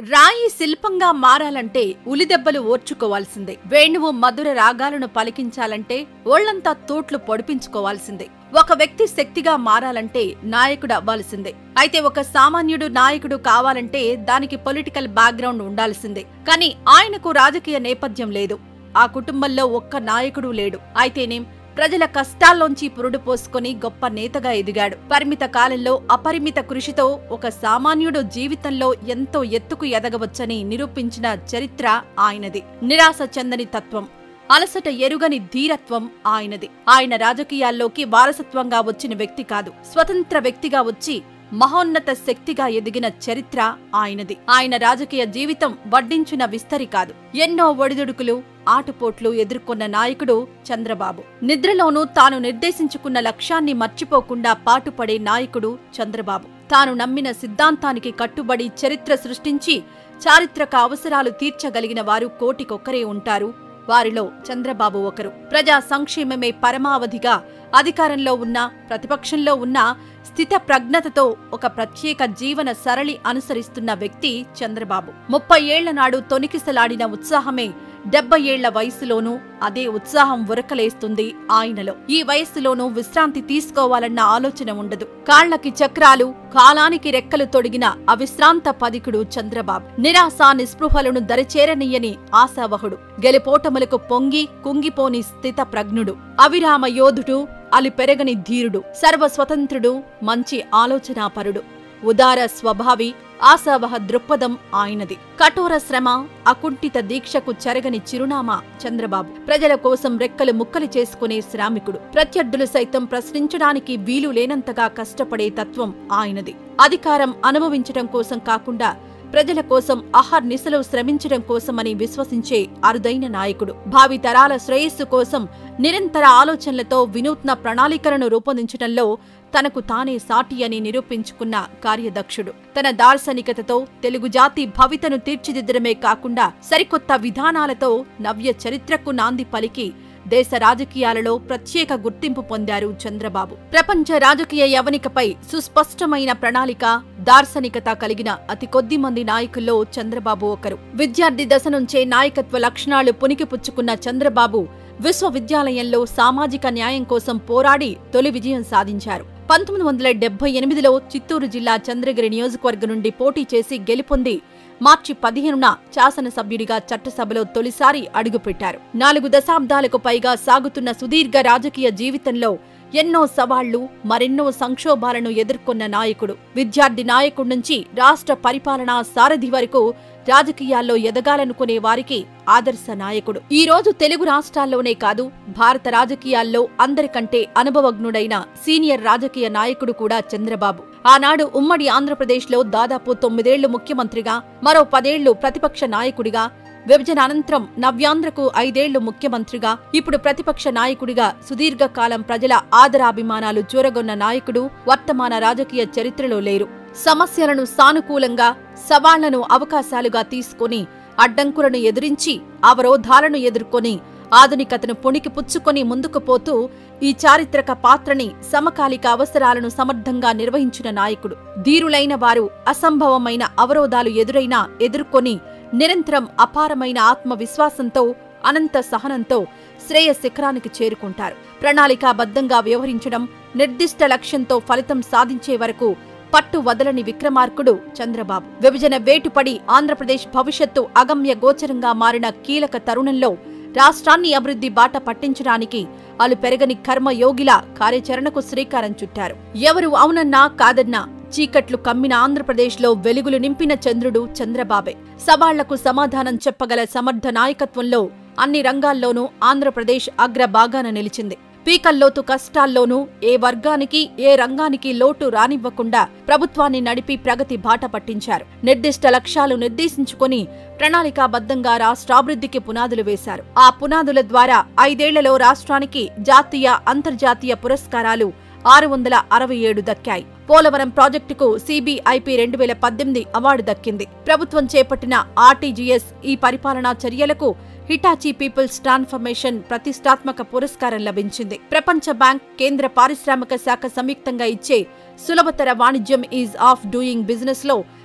రాయి శిల్పంగా మారాలంటే ఉలిదెబ్బలు ఓర్చుకోవాల్సిందే వేణువు మధుర రాగాలను పలికించాలంటే ఒళ్లంతా తూట్లు పొడిపించుకోవాల్సిందే ఒక వ్యక్తి శక్తిగా మారాలంటే నాయకుడు అవ్వాల్సిందే అయితే ఒక సామాన్యుడు నాయకుడు కావాలంటే దానికి పొలిటికల్ బ్యాక్గ్రౌండ్ ఉండాల్సిందే కానీ ఆయనకు రాజకీయ నేపథ్యం లేదు ఆ కుటుంబంలో ఒక్క నాయకుడు లేడు అయితేనేం ప్రజల కష్టాల్లోంచి పురుడు పోసుకొని గొప్ప నేతగా ఎదిగాడు పరిమిత కాలంలో అపరిమిత కృషితో ఒక సామాన్యుడు జీవితంలో ఎంతో ఎత్తుకు ఎదగవచ్చని నిరూపించిన చరిత్ర ఆయనది నిరాశ చెందని తత్వం అలసట ఎరుగని ధీరత్వం ఆయనది ఆయన రాజకీయాల్లోకి వారసత్వంగా వచ్చిన వ్యక్తి కాదు స్వతంత్ర వ్యక్తిగా వచ్చి మహోన్నత శక్తిగా ఎదిగిన చరిత్ర ఆయనది ఆయన రాజకీయ జీవితం వడ్డించిన విస్తరి కాదు ఎన్నో ఒడిదుడుకులు ఆటుపోట్లు ఎదుర్కొన్న నాయకుడు చంద్రబాబు నిద్రలోనూ తాను నిర్దేశించుకున్న లక్ష్యాన్ని మర్చిపోకుండా పాటుపడే నాయకుడు చంద్రబాబు తాను నమ్మిన సిద్ధాంతానికి కట్టుబడి చరిత్ర సృష్టించి చారిత్రక అవసరాలు తీర్చగలిగిన వారు కోటికొక్కరే ఉంటారు వారిలో చంద్రబాబు ఒకరు ప్రజా సంక్షేమమే పరమావధిగా అధికారంలో ఉన్న ప్రతిపక్షంలో ఉన్న స్థిత ప్రజ్ఞతతో ఒక ప్రత్యేక జీవన సరళి అనుసరిస్తున్న వ్యక్తి చంద్రబాబు ముప్పై ఏళ్ల నాడు తొనికిసలాడిన ఉత్సాహమే డెబ్బై ఏళ్ల వయసులోనూ అదే ఉత్సాహం ఉరకలేస్తుంది ఆయనలో ఈ వయస్సులోనూ విశ్రాంతి తీసుకోవాలన్న ఆలోచన ఉండదు కాళ్లకి చక్రాలు కాలానికి రెక్కలు తొడిగిన అవిశ్రాంత పదికుడు చంద్రబాబు నిరాశ నిస్పృహలను దరిచేరనీయని ఆశావహుడు గెలిపోటములకు పొంగి కుంగిపోని స్థిత ప్రజ్ఞుడు అవిరామ యోధుడు అలిపెరగని ధీరుడు సర్వస్వతంత్రుడు మంచి ఆలోచనాపరుడు ఉదార స్వభావి ఆశావహ దృక్పథం ఆయనది కఠోర శ్రమ అకుంఠిత దీక్షకు చెరగని చిరునామా చంద్రబాబు ప్రజల కోసం రెక్కలు ముక్కలు చేసుకునే శ్రామికుడు ప్రత్యర్థులు సైతం ప్రశ్నించడానికి వీలు లేనంతగా కష్టపడే తత్వం ఆయనది అధికారం అనుభవించటం కోసం కాకుండా ప్రజల కోసం అహర్నిశలు శ్రమించడం కోసమని విశ్వసించే అరుదైన నాయకుడు భావి తరాల శ్రేయస్సు కోసం నిరంతర ఆలోచనలతో వినూత్న ప్రణాళికలను రూపొందించడంలో తనకు తానే సాటి అని నిరూపించుకున్న కార్యదక్షుడు తన దార్శనికతతో తెలుగు జాతి భవితను తీర్చిదిద్దడమే కాకుండా సరికొత్త విధానాలతో నవ్య చరిత్రకు నాంది పలికి దేశ రాజకీయాలలో ప్రత్యేక గుర్తింపు పొందారు చంద్రబాబు ప్రపంచ రాజకీయ యవనికపై సుస్పష్టమైన ప్రణాళిక దార్శనికత కలిగిన అతి కొద్ది మంది నాయకుల్లో చంద్రబాబు ఒకరు విద్యార్థి దశ నుంచే నాయకత్వ లక్షణాలు పుణికిపుచ్చుకున్న చంద్రబాబు విశ్వవిద్యాలయంలో సామాజిక న్యాయం కోసం పోరాడి తొలి విజయం సాధించారు పంతొమ్మిది వందల డెబ్బై ఎనిమిదిలో చిత్తూరు జిల్లా చంద్రగిరి నియోజకవర్గం నుండి పోటీ చేసి గెలుపొంది మార్చి పదిహేనున శాసనసభ్యుడిగా చట్టసభలో తొలిసారి అడుగుపెట్టారు నాలుగు దశాబ్దాలకు పైగా సాగుతున్న సుదీర్ఘ రాజకీయ జీవితంలో ఎన్నో సవాళ్లు మరెన్నో సంక్షోభాలను ఎదుర్కొన్న నాయకుడు విద్యార్థి నాయకుడి నుంచి రాష్ట్ర పరిపాలనా సారథి వరకు రాజకీయాల్లో ఎదగాలనుకునే వారికి ఆదర్శ నాయకుడు ఈ రోజు తెలుగు రాష్ట్రాల్లోనే కాదు భారత రాజకీయాల్లో అందరికంటే అనుభవజ్ఞుడైన సీనియర్ రాజకీయ నాయకుడు కూడా చంద్రబాబు ఆనాడు ఉమ్మడి ఆంధ్రప్రదేశ్లో దాదాపు తొమ్మిదేళ్లు ముఖ్యమంత్రిగా మరో పదేళ్లు ప్రతిపక్ష నాయకుడిగా విభజన అనంతరం నవ్యాంధ్రకు ఐదేళ్లు ముఖ్యమంత్రిగా ఇప్పుడు ప్రతిపక్ష నాయకుడిగా సుదీర్ఘకాలం ప్రజల ఆదరాభిమానాలు చూరగొన్న నాయకుడు వర్తమాన రాజకీయ చరిత్రలో లేరు సమస్యలను సానుకూలంగా సవాళ్లను అవకాశాలుగా తీసుకుని అడ్డంకులను ఎదిరించి అవరోధాలను ఎదుర్కొని ఆధునికతను పుణికి పుచ్చుకొని ముందుకు పోతూ ఈ చారిత్రక పాత్రని సమకాలిక అవసరాలను సమర్థంగా నిర్వహించిన నాయకుడు ధీరులైన వారు అసంభవమైన అవరోధాలు ఎదురైనా ఎదుర్కొని నిరంతరం అపారమైన ఆత్మవిశ్వాసంతో అనంత సహనంతో శ్రేయ శిఖరానికి చేరుకుంటారు ప్రణాళికాబద్ధంగా వ్యవహరించడం నిర్దిష్ట లక్ష్యంతో ఫలితం సాధించే వరకు పట్టు వదలని విక్రమార్కుడు చంద్రబాబు విభజన వేటుపడి ఆంధ్రప్రదేశ్ భవిష్యత్తు అగమ్య గోచరంగా మారిన కీలక తరుణంలో రాష్ట్రాన్ని అభివృద్ధి బాట పట్టించడానికి అలు పెరగని కర్మయోగిలా కార్యాచరణకు శ్రీకారం చుట్టారు ఎవరు అవునన్నా కాదన్నా చీకట్లు కమ్మిన ఆంధ్రప్రదేశ్లో వెలుగులు నింపిన చంద్రుడు చంద్రబాబే సవాళ్లకు సమాధానం చెప్పగల సమర్థ నాయకత్వంలో అన్ని రంగాల్లోనూ ఆంధ్రప్రదేశ్ అగ్రభాగాన నిలిచింది పీకల్లోతు కష్టాల్లోనూ ఏ వర్గానికి ఏ రంగానికి లోటు రానివ్వకుండా ప్రభుత్వాన్ని నడిపి ప్రగతి బాట పట్టించారు నిర్దిష్ట లక్ష్యాలు నిర్దేశించుకుని ప్రణాళికాబద్ధంగా రాష్ట్రాభివృద్ధికి పునాదులు వేశారు ఆ పునాదుల ద్వారా ఐదేళ్లలో రాష్ట్రానికి జాతీయ అంతర్జాతీయ పురస్కారాలు ఆరు వందల అరవై ఏడు దక్కాయి పోలవరం ప్రాజెక్టుకు సిబిఐపి రెండు వేల పద్దెనిమిది అవార్డు దక్కింది ప్రభుత్వం చేపట్టిన ఆర్టీజీఎస్ ఈ పరిపాలనా చర్యలకు హిటాచీ పీపుల్స్ ట్రాన్స్ఫర్మేషన్ ప్రతిష్టాత్మక పురస్కారం లభించింది ప్రపంచ బ్యాంక్ కేంద్ర పారిశ్రామిక శాఖ సంయుక్తంగా ఇచ్చే సులభతర వాణిజ్యం ఈజ్ ఆఫ్ డూయింగ్ బిజినెస్ లో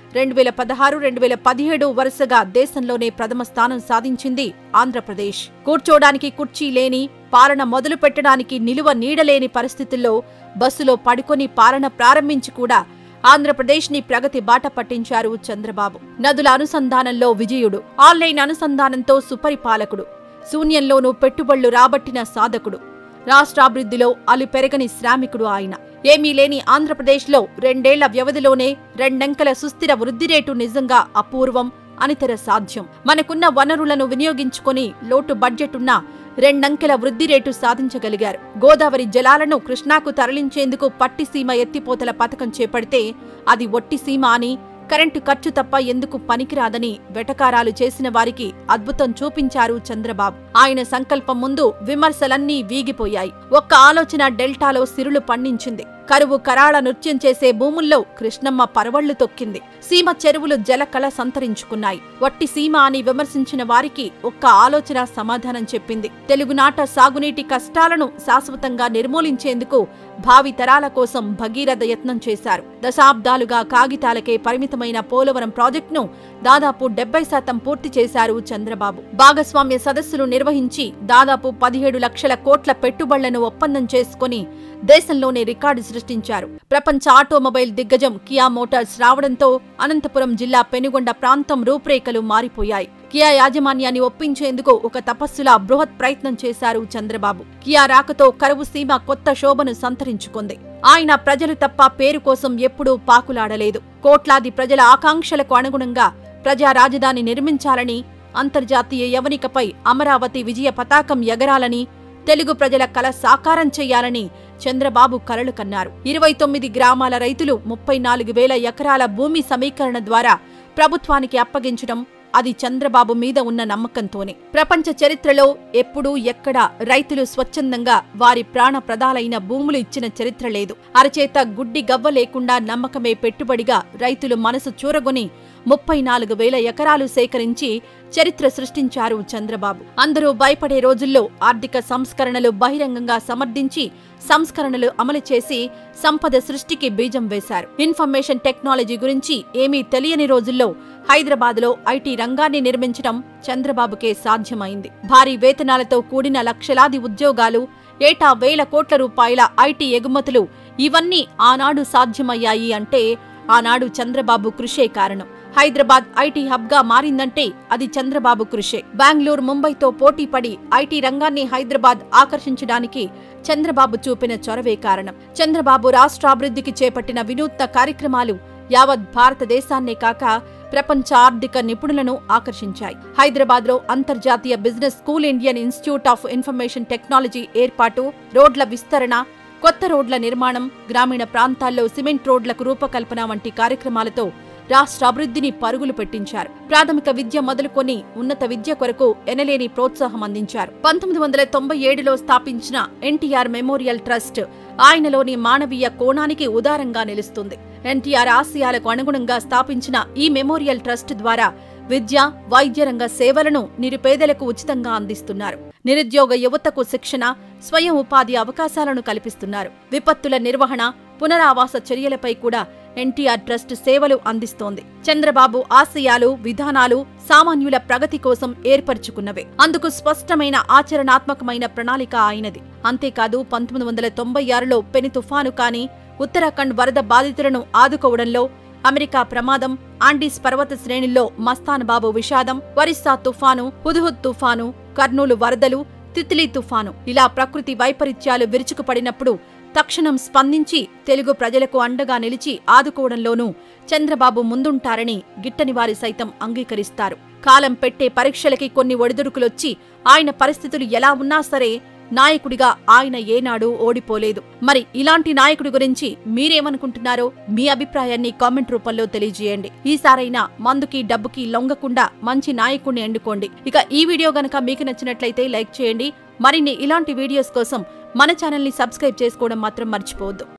రెండు వేల పదహారు రెండు వేల పదిహేడు వరుసగా దేశంలోనే ప్రథమ స్థానం సాధించింది ఆంధ్రప్రదేశ్ కూర్చోడానికి కుర్చీ లేని పాలన మొదలు పెట్టడానికి నిలువ నీడలేని పరిస్థితుల్లో బస్సులో పడుకొని పాలన ప్రారంభించి కూడా ఆంధ్రప్రదేశ్ ని ప్రగతి బాట పట్టించారు చంద్రబాబు నదుల అనుసంధానంలో విజయుడు ఆన్లైన్ అనుసంధానంతో సుపరిపాలకుడు శూన్యంలోనూ పెట్టుబడులు రాబట్టిన సాధకుడు రాష్ట్రాభివృద్ధిలో అలు పెరగని శ్రామికుడు ఆయన ఏమీ లేని ఆంధ్రప్రదేశ్లో రెండేళ్ల వ్యవధిలోనే రెండంకెల సుస్థిర వృద్ధి రేటు నిజంగా అపూర్వం అనితర సాధ్యం మనకున్న వనరులను వినియోగించుకొని లోటు బడ్జెట్ ఉన్న రెండంకెల వృద్ధి రేటు సాధించగలిగారు గోదావరి జలాలను కృష్ణాకు తరలించేందుకు పట్టిసీమ ఎత్తిపోతల పథకం చేపడితే అది ఒట్టి సీమ అని కరెంటు ఖర్చు తప్ప ఎందుకు పనికిరాదని వెటకారాలు చేసిన వారికి అద్భుతం చూపించారు చంద్రబాబు ఆయన సంకల్పం ముందు విమర్శలన్నీ వీగిపోయాయి ఒక్క ఆలోచన డెల్టాలో సిరులు పండించింది కరువు కరాళ నృత్యం చేసే భూముల్లో కృష్ణమ్మ పరవళ్లు తొక్కింది సీమ చెరువులు జలకళ సంతరించుకున్నాయి వట్టి సీమ అని విమర్శించిన వారికి ఒక్క ఆలోచన సమాధానం చెప్పింది తెలుగునాట సాగునీటి కష్టాలను శాశ్వతంగా నిర్మూలించేందుకు భావి తరాల కోసం భగీరథ యత్నం చేశారు దశాబ్దాలుగా కాగితాలకే పరిమితమైన పోలవరం ప్రాజెక్టును దాదాపు డెబ్బై శాతం పూర్తి చేశారు చంద్రబాబు భాగస్వామ్య సదస్సులు నిర్వహించి దాదాపు పదిహేడు లక్షల కోట్ల పెట్టుబడులను ఒప్పందం చేసుకుని దేశంలోనే రికార్డు సృష్టించారు ప్రపంచ ఆటోమొబైల్ దిగ్గజం కియా మోటార్స్ రావడంతో అనంతపురం జిల్లా పెనుగొండ ప్రాంతం రూపురేఖలు మారిపోయాయి కియా యాజమాన్యాన్ని ఒప్పించేందుకు ఒక తపస్సులా బృహత్ ప్రయత్నం చేశారు చంద్రబాబు కియా రాకతో కరువు సీమ కొత్త శోభను సంతరించుకుంది ఆయన ప్రజలు తప్ప పేరు కోసం ఎప్పుడూ పాకులాడలేదు కోట్లాది ప్రజల ఆకాంక్షలకు అనుగుణంగా ప్రజా రాజధాని నిర్మించాలని అంతర్జాతీయ యవనికపై అమరావతి విజయ పతాకం ఎగరాలని తెలుగు ప్రజల కల సాకారం చేయాలని చంద్రబాబు కలలు కన్నారు ఇరవై తొమ్మిది గ్రామాల రైతులు ముప్పై నాలుగు వేల ఎకరాల భూమి సమీకరణ ద్వారా ప్రభుత్వానికి అప్పగించడం అది చంద్రబాబు మీద ఉన్న నమ్మకంతోనే ప్రపంచ చరిత్రలో ఎప్పుడూ ఎక్కడా రైతులు స్వచ్ఛందంగా వారి ప్రాణ ప్రదాలైన భూములు ఇచ్చిన చరిత్ర లేదు అరచేత గుడ్డి గవ్వ లేకుండా నమ్మకమే పెట్టుబడిగా రైతులు మనసు చూరగొని ముప్పై నాలుగు వేల ఎకరాలు సేకరించి చరిత్ర సృష్టించారు చంద్రబాబు అందరూ భయపడే రోజుల్లో ఆర్థిక సంస్కరణలు బహిరంగంగా సమర్థించి సంస్కరణలు అమలు చేసి సంపద సృష్టికి బీజం వేశారు ఇన్ఫర్మేషన్ టెక్నాలజీ గురించి ఏమీ తెలియని రోజుల్లో హైదరాబాద్లో ఐటీ రంగాన్ని నిర్మించడం చంద్రబాబుకే సాధ్యమైంది భారీ వేతనాలతో కూడిన లక్షలాది ఉద్యోగాలు ఏటా వేల కోట్ల రూపాయల ఐటీ ఎగుమతులు ఇవన్నీ ఆనాడు సాధ్యమయ్యాయి అంటే ఆనాడు చంద్రబాబు కృషే కారణం హైదరాబాద్ ఐటీ హబ్ గా మారిందంటే అది చంద్రబాబు కృషే బెంగళూరు ముంబైతో పోటీపడి ఐటీ రంగాన్ని హైదరాబాద్ ఆకర్షించడానికి చంద్రబాబు చూపిన చొరవే కారణం చంద్రబాబు రాష్ట్రాభివృద్ధికి చేపట్టిన వినూత్న కార్యక్రమాలు యావత్ భారతదేశాన్నే కాక ప్రపంచ ఆర్థిక నిపుణులను ఆకర్షించాయి హైదరాబాద్ లో అంతర్జాతీయ business school Indian Institute of Information Technology ఏర్పాటు రోడ్ల విస్తరణ కొత్త రోడ్ల నిర్మాణం గ్రామీణ ప్రాంతాల్లో సిమెంట్ రోడ్లకు రూపకల్పన వంటి కార్యక్రమాలతో రాష్ట్ర అభివృద్ధిని పరుగులు పెట్టించారు ప్రాథమిక విద్య మొదలుకొని ఉన్నత విద్య కొరకు ఎనలేని ప్రోత్సాహం అందించారు పంతొమ్మిది వందల తొంభై ఏడులో స్థాపించిన ఎన్టీఆర్ మెమోరియల్ ట్రస్ట్ ఆయనలోని మానవీయ కోణానికి ఉదారంగా నిలుస్తుంది ఎన్టీఆర్ ఆశయాలకు అనుగుణంగా స్థాపించిన ఈ మెమోరియల్ ట్రస్ట్ ద్వారా విద్య వైద్య రంగ సేవలను నిరుపేదలకు ఉచితంగా అందిస్తున్నారు నిరుద్యోగ యువతకు శిక్షణ స్వయం ఉపాధి అవకాశాలను కల్పిస్తున్నారు విపత్తుల నిర్వహణ పునరావాస చర్యలపై కూడా ఎన్టీఆర్ ట్రస్ట్ సేవలు అందిస్తోంది చంద్రబాబు ఆశయాలు విధానాలు సామాన్యుల ప్రగతి కోసం ఏర్పరచుకున్నవే అందుకు స్పష్టమైన ఆచరణాత్మకమైన ప్రణాళిక ఆయనది అంతేకాదు పంతొమ్మిది వందల తొంభై ఆరులో పెను తుఫాను కాని ఉత్తరాఖండ్ వరద బాధితులను ఆదుకోవడంలో అమెరికా ప్రమాదం ఆండీస్ పర్వత శ్రేణుల్లో మస్తానబాబు విషాదం ఒరిస్సా తుఫాను హుదుహుద్ తుఫాను కర్నూలు వరదలు తిత్లీ తుఫాను ఇలా ప్రకృతి వైపరీత్యాలు విరుచుకుపడినప్పుడు తక్షణం స్పందించి తెలుగు ప్రజలకు అండగా నిలిచి ఆదుకోవడంలోనూ చంద్రబాబు ముందుంటారని గిట్టనివారి సైతం అంగీకరిస్తారు కాలం పెట్టే పరీక్షలకి కొన్ని ఒడిదుడుకులొచ్చి ఆయన పరిస్థితులు ఎలా ఉన్నా సరే నాయకుడిగా ఆయన ఏనాడూ ఓడిపోలేదు మరి ఇలాంటి నాయకుడి గురించి మీరేమనుకుంటున్నారో మీ అభిప్రాయాన్ని కామెంట్ రూపంలో తెలియజేయండి ఈసారైనా మందుకి డబ్బుకి లొంగకుండా మంచి నాయకుడిని ఎన్నుకోండి ఇక ఈ వీడియో గనక మీకు నచ్చినట్లయితే లైక్ చేయండి మరిన్ని ఇలాంటి వీడియోస్ కోసం మన ఛానల్ని సబ్స్క్రైబ్ చేసుకోవడం మాత్రం మర్చిపోవద్దు